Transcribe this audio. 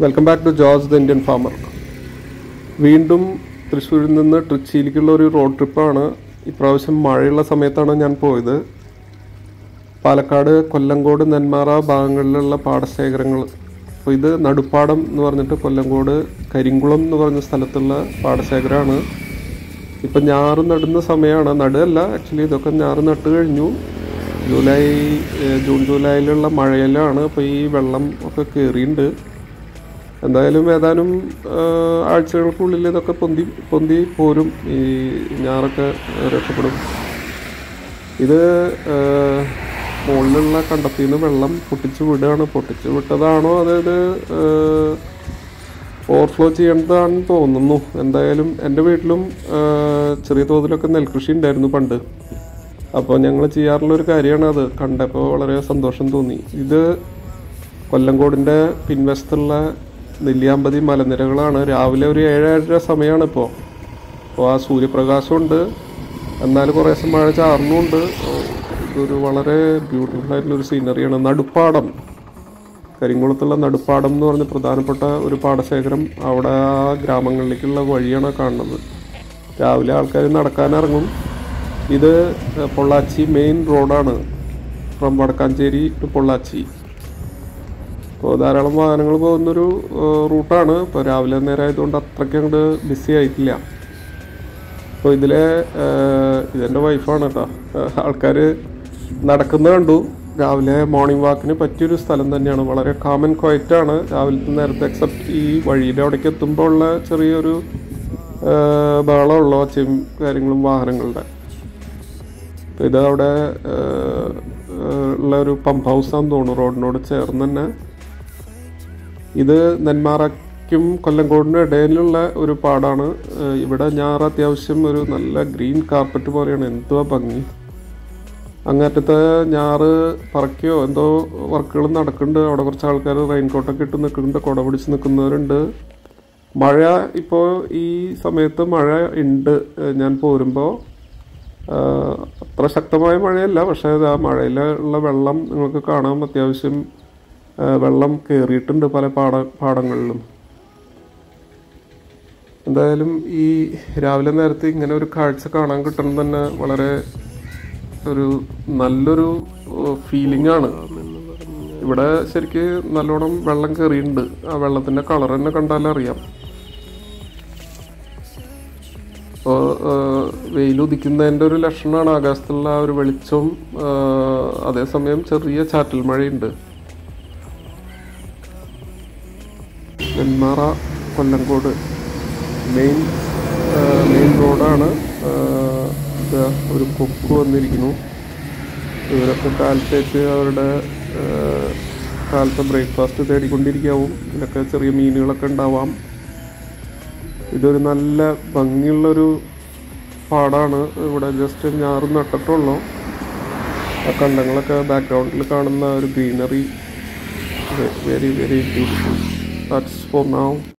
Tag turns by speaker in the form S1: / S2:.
S1: welcome back to George the Indian farmer വീണ്ടും തൃശ്ശൂരിൽ നിന്ന് ട്രിച്ചിയിലേക്കുള്ള ഒരു റോഡ് ട്രിപ്പാണ് ഇപ്രാവശ്യം മഴയുള്ള സമയത്താണ് ഞാൻ പോയത് പാലക്കാട് കൊല്ലങ്കോട് നെന്മാറ ഭാഗങ്ങളിലുള്ള പാടശേഖരങ്ങൾ അപ്പോൾ ഇത് നടുപ്പാടം എന്ന് പറഞ്ഞിട്ട് കൊല്ലങ്കോട് കരിങ്കുളം എന്ന് പറഞ്ഞ സ്ഥലത്തുള്ള പാടശേഖരമാണ് ഇപ്പം ഞാറ് നടുന്ന സമയമാണ് നടുകയല്ല ആക്ച്വലി ഇതൊക്കെ ഞാറ് നട്ട് കഴിഞ്ഞു ജൂലൈ ഏഹ് ജൂൺ ജൂലൈയിലുള്ള മഴയിലാണ് അപ്പോൾ ഈ വെള്ളം ഒക്കെ കയറിയിട്ടുണ്ട് എന്തായാലും ഏതാനും ആഹ് ആഴ്ചകൾക്കുള്ളിൽ ഇതൊക്കെ പൊന്തി പൊന്തി പോരും ഈ ഞാറൊക്കെ രക്ഷപ്പെടും ഇത് ആഹ് മുകളിലുള്ള കണ്ടത്തിൽ നിന്ന് വെള്ളം പൊട്ടിച്ച് വിടുകയാണ് പൊട്ടിച്ച് വിട്ടതാണോ അതായത് ഓവർഫ്ലോ ചെയ്യേണ്ടതാണെന്ന് തോന്നുന്നു എന്തായാലും എൻ്റെ വീട്ടിലും ആഹ് ചെറിയ തോതിലൊക്കെ നെൽകൃഷി ഉണ്ടായിരുന്നു പണ്ട് അപ്പോൾ ഞങ്ങൾ ചെയ്യാറുള്ള ഒരു കാര്യമാണ് അത് കണ്ടപ്പോൾ വളരെ സന്തോഷം തോന്നി ഇത് കൊല്ലങ്കോടിൻ്റെ പിൻവശത്തുള്ള നെല്ലിയാമ്പതി മലനിരകളാണ് രാവിലെ ഒരു ഏഴര സമയമാണ് ഇപ്പോൾ അപ്പോൾ ആ സൂര്യപ്രകാശമുണ്ട് എന്നാൽ കുറേ ദിവസം മഴ ചാർന്നുണ്ട് ഇതൊരു വളരെ ബ്യൂട്ടിഫുൾ ആയിട്ടുള്ള ഒരു സീനറിയാണ് നടുപ്പാടം കരിങ്കുളത്തുള്ള നടുപ്പാടം എന്ന് പറഞ്ഞ പ്രധാനപ്പെട്ട ഒരു പാടശേഖരം അവിടെ ആ ഗ്രാമങ്ങളിലേക്കുള്ള വഴിയാണ് കാണുന്നത് രാവിലെ ആൾക്കാർ നടക്കാനിറങ്ങും ഇത് പൊള്ളാച്ചി മെയിൻ റോഡാണ് ഫ്രം വടക്കാഞ്ചേരി ടു പൊള്ളാച്ചി അപ്പോൾ ധാരാളം വാഹനങ്ങൾ പോകുന്നൊരു ഏഹ്, റൂട്ടാണ് ഇപ്പോൾ രാവിലെ നേരം ആയതുകൊണ്ട് അത്രയ്ക്ക് അങ്ങോട്ട് ബിസി ആയിട്ടില്ല അപ്പോൾ ഇതിലെ ഏഹ്, ഇതെൻ്റെ വൈഫാണ് കേട്ടോ ആൾക്കാർ നടക്കുന്നത് കണ്ടു രാവിലെ മോർണിംഗ് വാക്കിന് പറ്റിയൊരു സ്ഥലം തന്നെയാണ് വളരെ കാമൻ ക്വയറ്റ് ആണ് രാവിലത്തെ നേരത്തെ എക്സെപ്റ്റ് ഈ വഴിയുടെ അവിടേക്ക് എത്തുമ്പോൾ ഉള്ള ചെറിയൊരു ഏഹ്, ബഹളമുള്ള ഒച്ചയും കാര്യങ്ങളും വാഹനങ്ങളുടെ അപ്പോൾ ഇത് അവിടെ ഏഹ്, ഏഹ്, ഉള്ള ഒരു പമ്പ് ഹൗസാന്ന് തോന്നുന്നു റോഡിനോട് ചേർന്ന് തന്നെ ഇത് നെന്മാറയ്ക്കും കൊല്ലങ്കോടിനും ഇടയിലുള്ള ഒരു പാടാണ് ഏഹ് ഇവിടെ ഞാറ് അത്യാവശ്യം ഒരു നല്ല ഗ്രീൻ കാർപ്പറ്റ് പോലെയാണ് എന്തുവാ ഭംഗി അങ്ങേറ്റത്തെ ഞാറ് പറക്കിയോ എന്തോ വർക്കുകൾ നടക്കുന്നുണ്ട് അവിടെ കുറച്ച് ആൾക്കാർ റെയിൻകോട്ടൊക്കെ ഇട്ട് നിൽക്കുന്നുണ്ട് കുട പിടിച്ച് നിൽക്കുന്നവരുണ്ട് മഴ ഇപ്പോൾ ഈ സമയത്ത് മഴ ഉണ്ട് ഏഹ് ഞാൻ പോരുമ്പോൾ ആഹ് അത്ര ശക്തമായ മഴയല്ല പക്ഷേ അത് ആ മഴയിലുള്ള വെള്ളം നിങ്ങൾക്ക് കാണാം അത്യാവശ്യം ആഹ് വെള്ളം കയറിയിട്ടുണ്ട് പല പാട പാടങ്ങളിലും എന്തായാലും ഈ രാവിലെ നേരത്തെ ഇങ്ങനെ ഒരു കാഴ്ച കാണാൻ കിട്ടുന്നത് തന്നെ വളരെ ഒരു നല്ലൊരു ഫീലിംഗ് ആണ് ഇവിടെ ശരിക്ക് നല്ലോണം വെള്ളം കയറിയിട്ടുണ്ട് ആ വെള്ളത്തിന്റെ കളർ തന്നെ കണ്ടാൽ അറിയാം ഇപ്പോൾ വെയിൽ ഉദിക്കുന്നതിൻ്റെ ഒരു ലക്ഷണമാണ് ആകാശത്തുള്ള ആ ഒരു വെളിച്ചവും ആ, അതേസമയം ചെറിയ ചാറ്റൽ മഴയുണ്ട് നെന്മാറ കൊല്ലങ്കോട് മെയിൻ മെയിൻ റോഡാണ് ആ, ഇതാ ഒരു കൊക്ക് വന്നിരിക്കുന്നു ഇവരൊക്കെ കാലത്തേക്ക് അവരുടെ ആ, കാലത്തെ ബ്രേക്ക്ഫാസ്റ്റ് തേടിക്കൊണ്ടിരിക്കാവും ഇതിലൊക്കെ ചെറിയ മീനുകളൊക്കെ ഉണ്ടാവാം ഇതൊരു നല്ല ഭംഗിയുള്ളൊരു പാടാണ് ഇവിടെ ജസ്റ്റ് ഞാറ് നട്ടിട്ടുള്ളൂ ആ കണ്ടങ്ങളൊക്കെ ബാക്ക്ഗ്രൗണ്ടിൽ കാണുന്ന ഒരു greenery very very beautiful that's for now